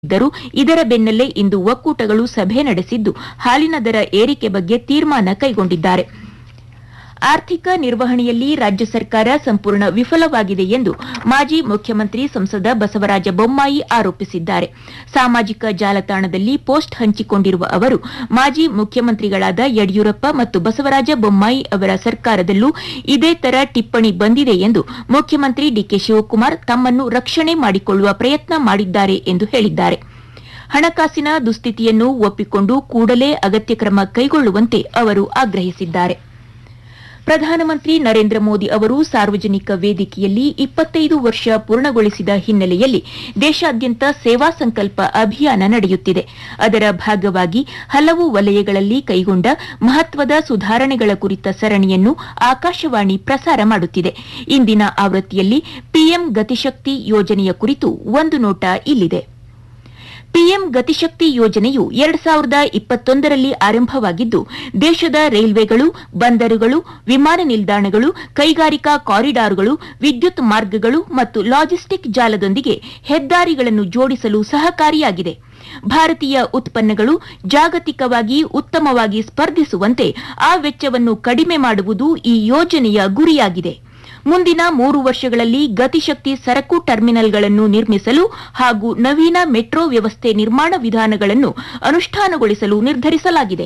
ಇದ್ದರೂ ಇದರ ಬೆನ್ನಲ್ಲೇ ಇಂದು ಒಕ್ಕೂಟಗಳು ಸಭೆ ನಡೆಸಿದ್ದು ಹಾಲಿನ ದರ ಏರಿಕೆ ಬಗ್ಗೆ ತೀರ್ಮಾನ ಕೈಗೊಂಡಿದ್ದಾರೆ ಆರ್ಥಿಕ ನಿರ್ವಹಣೆಯಲ್ಲಿ ರಾಜ್ಯ ಸರ್ಕಾರ ಸಂಪೂರ್ಣ ವಿಫಲವಾಗಿದೆ ಎಂದು ಮಾಜಿ ಮುಖ್ಯಮಂತ್ರಿ ಸಂಸದ ಬಸವರಾಜ ಬೊಮ್ಮಾಯಿ ಆರೋಪಿಸಿದ್ದಾರೆ ಸಾಮಾಜಿಕ ಜಾಲತಾಣದಲ್ಲಿ ಪೋಸ್ಟ್ ಹಂಚಿಕೊಂಡಿರುವ ಅವರು ಮಾಜಿ ಮುಖ್ಯಮಂತ್ರಿಗಳಾದ ಯಡಿಯೂರಪ್ಪ ಮತ್ತು ಬಸವರಾಜ ಬೊಮ್ಮಾಯಿ ಅವರ ಸರ್ಕಾರದಲ್ಲೂ ಇದೇ ತರ ಟಿಪ್ಪಣಿ ಬಂದಿದೆ ಎಂದು ಮುಖ್ಯಮಂತ್ರಿ ಡಿಕೆ ಶಿವಕುಮಾರ್ ತಮ್ಮನ್ನು ರಕ್ಷಣೆ ಮಾಡಿಕೊಳ್ಳುವ ಪ್ರಯತ್ನ ಮಾಡಿದ್ದಾರೆ ಎಂದು ಹೇಳಿದ್ದಾರೆ ಹಣಕಾಸಿನ ದುಸ್ಥಿತಿಯನ್ನು ಒಪ್ಪಿಕೊಂಡು ಕೂಡಲೇ ಅಗತ್ಯ ಕ್ರಮ ಕೈಗೊಳ್ಳುವಂತೆ ಅವರು ಆಗ್ರಹಿಸಿದ್ದಾರೆ ಪ್ರಧಾನಮಂತ್ರಿ ನರೇಂದ್ರ ಮೋದಿ ಅವರು ಸಾರ್ವಜನಿಕ ವೇದಿಕೆಯಲ್ಲಿ ಇಪ್ಪತ್ತೈದು ವರ್ಷ ಪೂರ್ಣಗೊಳಿಸಿದ ಹಿನ್ನೆಲೆಯಲ್ಲಿ ದೇಶಾದ್ಯಂತ ಸೇವಾ ಸಂಕಲ್ಪ ಅಭಿಯಾನ ನಡೆಯುತ್ತಿದೆ ಅದರ ಭಾಗವಾಗಿ ಹಲವು ವಲಯಗಳಲ್ಲಿ ಕೈಗೊಂಡ ಮಹತ್ವದ ಸುಧಾರಣೆಗಳ ಕುರಿತ ಸರಣಿಯನ್ನು ಆಕಾಶವಾಣಿ ಪ್ರಸಾರ ಮಾಡುತ್ತಿದೆ ಇಂದಿನ ಆವೃತ್ತಿಯಲ್ಲಿ ಪಿಎಂ ಗತಿಶಕ್ತಿ ಯೋಜನೆಯ ಕುರಿತು ಒಂದು ನೋಟ ಇಲ್ಲಿದೆ ಪಿಎಂ ಗತಿಶಕ್ತಿ ಯೋಜನೆಯು ಎರಡ್ ಸಾವಿರದ ಇಪ್ಪತ್ತೊಂದರಲ್ಲಿ ಆರಂಭವಾಗಿದ್ದು ದೇಶದ ರೈಲ್ವೆಗಳು ಬಂದರುಗಳು ವಿಮಾನ ನಿಲ್ದಾಣಗಳು ಕೈಗಾರಿಕಾ ಕಾರಿಡಾರ್ಗಳು ವಿದ್ಯುತ್ ಮಾರ್ಗಗಳು ಮತ್ತು ಲಾಜಿಸ್ಟಿಕ್ ಜಾಲದೊಂದಿಗೆ ಹೆದ್ದಾರಿಗಳನ್ನು ಜೋಡಿಸಲು ಸಹಕಾರಿಯಾಗಿದೆ ಭಾರತೀಯ ಉತ್ಪನ್ನಗಳು ಜಾಗತಿಕವಾಗಿ ಉತ್ತಮವಾಗಿ ಸ್ಪರ್ಧಿಸುವಂತೆ ಆ ವೆಚ್ಚವನ್ನು ಕಡಿಮೆ ಮಾಡುವುದು ಈ ಯೋಜನೆಯ ಗುರಿಯಾಗಿದೆ ಮುಂದಿನ ಮೂರು ವರ್ಷಗಳಲ್ಲಿ ಗತಿಶಕ್ತಿ ಸರಕು ಟರ್ಮಿನಲ್ಗಳನ್ನು ನಿರ್ಮಿಸಲು ಹಾಗೂ ನವೀನ ಮೆಟ್ರೋ ವ್ಯವಸ್ಥೆ ನಿರ್ಮಾಣ ವಿಧಾನಗಳನ್ನು ಅನುಷ್ಠಾನಗೊಳಿಸಲು ನಿರ್ಧರಿಸಲಾಗಿದೆ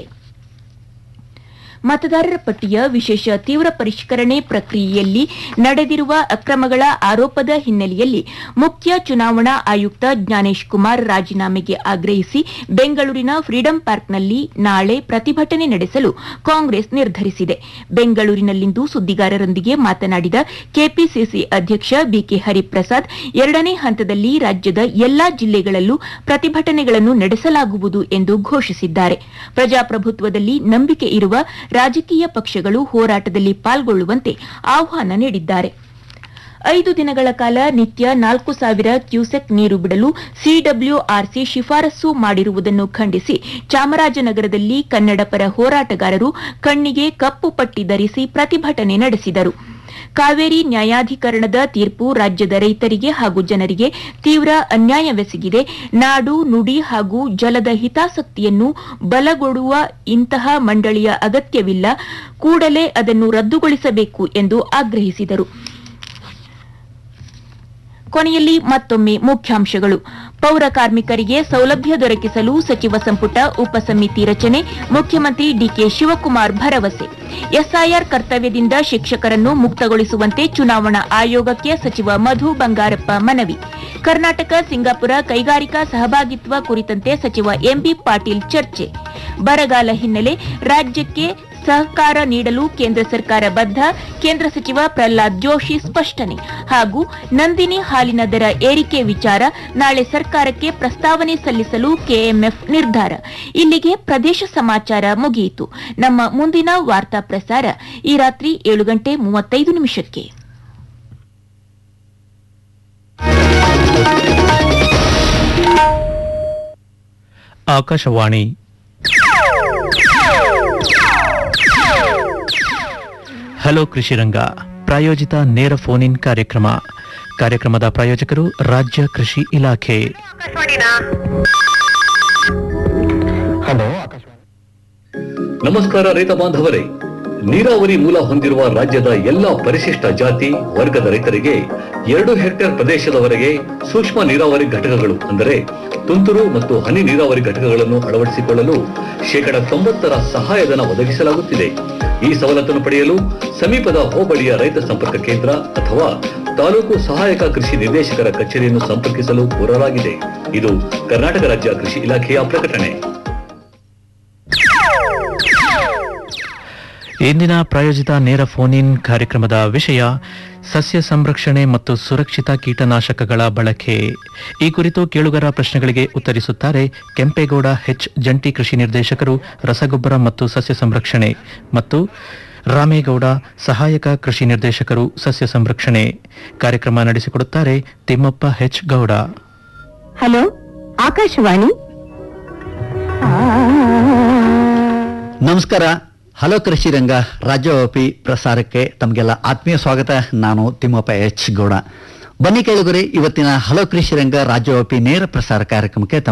ಮತದಾರರ ಪಟ್ಟಿಯ ವಿಶೇಷ ತೀವ್ರ ಪರಿಷ್ಕರಣೆ ಪ್ರಕ್ರಿಯೆಯಲ್ಲಿ ನಡೆದಿರುವ ಅಕ್ರಮಗಳ ಆರೋಪದ ಹಿನ್ನೆಲೆಯಲ್ಲಿ ಮುಖ್ಯ ಚುನಾವಣಾ ಆಯುಕ್ತ ಜ್ಞಾನೇಶ್ ಕುಮಾರ್ ರಾಜೀನಾಮೆಗೆ ಆಗ್ರಹಿಸಿ ಬೆಂಗಳೂರಿನ ಫ್ರೀಡಂ ಪಾರ್ಕ್ನಲ್ಲಿ ನಾಳೆ ಪ್ರತಿಭಟನೆ ನಡೆಸಲು ಕಾಂಗ್ರೆಸ್ ನಿರ್ಧರಿಸಿದೆ ಬೆಂಗಳೂರಿನಲ್ಲಿಂದು ಸುದ್ದಿಗಾರರೊಂದಿಗೆ ಮಾತನಾಡಿದ ಕೆಪಿಸಿಸಿ ಅಧ್ಯಕ್ಷ ಬಿಕೆ ಹರಿಪ್ರಸಾದ್ ಎರಡನೇ ಹಂತದಲ್ಲಿ ರಾಜ್ಯದ ಎಲ್ಲಾ ಜಿಲ್ಲೆಗಳಲ್ಲೂ ಪ್ರತಿಭಟನೆಗಳನ್ನು ನಡೆಸಲಾಗುವುದು ಎಂದು ಘೋಷಿಸಿದ್ದಾರೆ ಪ್ರಜಾಪ್ರಭುತ್ವದಲ್ಲಿ ನಂಬಿಕೆ ಇರುವ ರಾಜಕೀಯ ಪಕ್ಷಗಳು ಹೋರಾಟದಲ್ಲಿ ಪಾಲ್ಗೊಳ್ಳುವಂತೆ ಆಹ್ವಾನ ನೀಡಿದ್ದಾರೆ ಐದು ದಿನಗಳ ಕಾಲ ನಿತ್ಯ ನಾಲ್ಕು ಸಾವಿರ ಕ್ಯೂಸೆಕ್ ನೀರು ಬಿಡಲು ಸಿಡಬ್ಲ್ಯೂಆರ್ಸಿ ಶಿಫಾರಸು ಮಾಡಿರುವುದನ್ನು ಖಂಡಿಸಿ ಚಾಮರಾಜನಗರದಲ್ಲಿ ಕನ್ನಡ ಪರ ಹೋರಾಟಗಾರರು ಕಣ್ಣಿಗೆ ಕಪ್ಪು ಪಟ್ಟಿ ಧರಿಸಿ ಪ್ರತಿಭಟನೆ ನಡೆಸಿದರು ಕಾವೇರಿ ನ್ಯಾಯಾಧಿಕರಣದ ತೀರ್ಪು ರಾಜ್ಯದ ರೈತರಿಗೆ ಹಾಗೂ ಜನರಿಗೆ ತೀವ್ರ ಅನ್ಯಾಯವೆಸಗಿದೆ ನಾಡು ನುಡಿ ಹಾಗೂ ಜಲದ ಹಿತಾಸಕ್ತಿಯನ್ನು ಬಲಗೊಡುವ ಇಂತಹ ಮಂಡಳಿಯ ಅಗತ್ಯವಿಲ್ಲ ಕೂಡಲೇ ಅದನ್ನು ರದ್ದುಗೊಳಿಸಬೇಕು ಎಂದು ಆಗ್ರಹಿಸಿದರು ಕೊನೆಯಲ್ಲಿ ಮತ್ತೊಮ್ಮೆ ಮುಖ್ಯಾಂಶಗಳು ಪೌರ ಕಾರ್ಮಿಕರಿಗೆ ಸೌಲಭ್ಯ ದೊರಕಿಸಲು ಸಚಿವ ಸಂಪುಟ ಉಪಸಮಿತಿ ರಚನೆ ಮುಖ್ಯಮಂತ್ರಿ ಡಿಕೆ ಶಿವಕುಮಾರ್ ಭರವಸೆ ಎಸ್ಐಆರ್ ಕರ್ತವ್ಯದಿಂದ ಶಿಕ್ಷಕರನ್ನು ಮುಕ್ತಗೊಳಿಸುವಂತೆ ಚುನಾವಣಾ ಆಯೋಗಕ್ಕೆ ಸಚಿವ ಮಧು ಬಂಗಾರಪ್ಪ ಮನವಿ ಕರ್ನಾಟಕ ಸಿಂಗಾಪುರ ಕೈಗಾರಿಕಾ ಸಹಭಾಗಿತ್ವ ಕುರಿತಂತೆ ಸಚಿವ ಎಂಬಿ ಪಾಟೀಲ್ ಚರ್ಚೆ ಬರಗಾಲ ಹಿನ್ನೆಲೆ ರಾಜ್ಯಕ್ಕೆ ಸಹಕಾರ ನೀಡಲು ಕೇಂದ್ರ ಸರ್ಕಾರ ಬದ್ಧ ಕೇಂದ್ರ ಸಚಿವ ಪ್ರಹ್ಲಾದ್ ಜೋಶಿ ಸ್ಪಷ್ಟನೆ ಹಾಗೂ ನಂದಿನಿ ಹಾಲಿನ ದರ ಏರಿಕೆ ವಿಚಾರ ನಾಳೆ ಸರ್ಕಾರಕ್ಕೆ ಪ್ರಸ್ತಾವನೆ ಸಲ್ಲಿಸಲು ಕೆಎಂಎಫ್ ನಿರ್ಧಾರ ಇಲ್ಲಿಗೆ ಪ್ರದೇಶ ಸಮಾಚಾರ ಮುಗಿಯಿತು ನಮ್ಮ ಮುಂದಿನ ವಾರ್ತಾ ಪ್ರಸಾರ ಈ ರಾತ್ರಿ ಏಳು ಗಂಟೆ ಮೂವತ್ತೈದು ನಿಮಿಷಕ್ಕೆ ಆಕಾಶವಾಣಿ ಹಲೋ ಕೃಷಿರಂಗ ಪ್ರಾಯೋಜಿತ ನೇರ ಫೋನ್ ಇನ್ ಕಾರ್ಯಕ್ರಮ ಕಾರ್ಯಕ್ರಮದ ಪ್ರಾಯೋಜಕರು ರಾಜ್ಯ ಕೃಷಿ ಇಲಾಖೆ ನಮಸ್ಕಾರ ರೈತ ಬಾಂಧವರೇ ನೀರಾವರಿ ಮೂಲ ಹೊಂದಿರುವ ರಾಜ್ಯದ ಎಲ್ಲಾ ಪರಿಶಿಷ್ಟ ಜಾತಿ ವರ್ಗದ ರೈತರಿಗೆ ಎರಡು ಹೆಕ್ಟೇರ್ ಪ್ರದೇಶದವರೆಗೆ ಸೂಕ್ಷ್ಮ ನೀರಾವರಿ ಘಟಕಗಳು ಅಂದರೆ ತುಂತುರು ಮತ್ತು ಹನಿ ನೀರಾವರಿ ಘಟಕಗಳನ್ನು ಅಳವಡಿಸಿಕೊಳ್ಳಲು ಶೇಕಡ ತೊಂಬತ್ತರ ಸಹಾಯಧನ ಒದಗಿಸಲಾಗುತ್ತಿದೆ ಈ ಸವಲತ್ತನ್ನು ಪಡೆಯಲು ಸಮೀಪದ ಹೋಬಳಿಯ ರೈತ ಸಂಪರ್ಕ ಕೇಂದ್ರ ಅಥವಾ ತಾಲೂಕು ಸಹಾಯಕ ಕೃಷಿ ನಿರ್ದೇಶಕರ ಕಚೇರಿಯನ್ನು ಸಂಪರ್ಕಿಸಲು ಕೋರಲಾಗಿದೆ ಇದು ಕರ್ನಾಟಕ ರಾಜ್ಯ ಕೃಷಿ ಇಲಾಖೆಯ ಪ್ರಕಟಣೆ ಇಂದಿನ ಪ್ರಾಯೋಜಿತ ನೇರ ಫೋನ್ ಇನ್ ಕಾರ್ಯಕ್ರಮದ ವಿಷಯ ಸಸ್ಯ ಸಂರಕ್ಷಣೆ ಮತ್ತು ಸುರಕ್ಷಿತ ಕೀಟನಾಶಕಗಳ ಬಳಕೆ ಈ ಕುರಿತು ಕೇಳುಗರ ಪ್ರಶ್ನೆಗಳಿಗೆ ಉತ್ತರಿಸುತ್ತಾರೆ ಕೆಂಪೇಗೌಡ ಎಚ್ ಜಂಟಿ ಕೃಷಿ ನಿರ್ದೇಶಕರು ರಸಗೊಬ್ಬರ ಮತ್ತು ಸಸ್ಯ ಸಂರಕ್ಷಣೆ ಮತ್ತು ರಾಮೇಗೌಡ ಸಹಾಯಕ ಕೃಷಿ ನಿರ್ದೇಶಕರು ಸಸ್ಯ ಸಂರಕ್ಷಣೆ ಕಾರ್ಯಕ್ರಮ ನಡೆಸಿಕೊಡುತ್ತಾರೆ ತಿಮ್ಮಪ್ಪ ಎಚ್ ಗೌಡ ಹಲೋ ಆಕಾಶವಾಣಿ ನಮಸ್ಕಾರ ಹಲೋ ಕೃಷಿ ರಂಗ ರಾಜ್ಯವ್ಯಾಪಿ ಪ್ರಸಾರಕ್ಕೆ ತಮಗೆಲ್ಲ ಆತ್ಮೀಯ ಸ್ವಾಗತ ನಾನು ತಿಮ್ಮಪ್ಪ ಎಚ್ ಗೌಡ ಬನ್ನಿ ಕೇಳುಗರೆ ಇವತ್ತಿನ ಹಲೋ ಕೃಷಿ ರಂಗ ರಾಜ್ಯವ್ಯಾಪಿ ನೇರ ಪ್ರಸಾರ ಕಾರ್ಯಕ್ರಮಕ್ಕೆ ತಮ್ಮ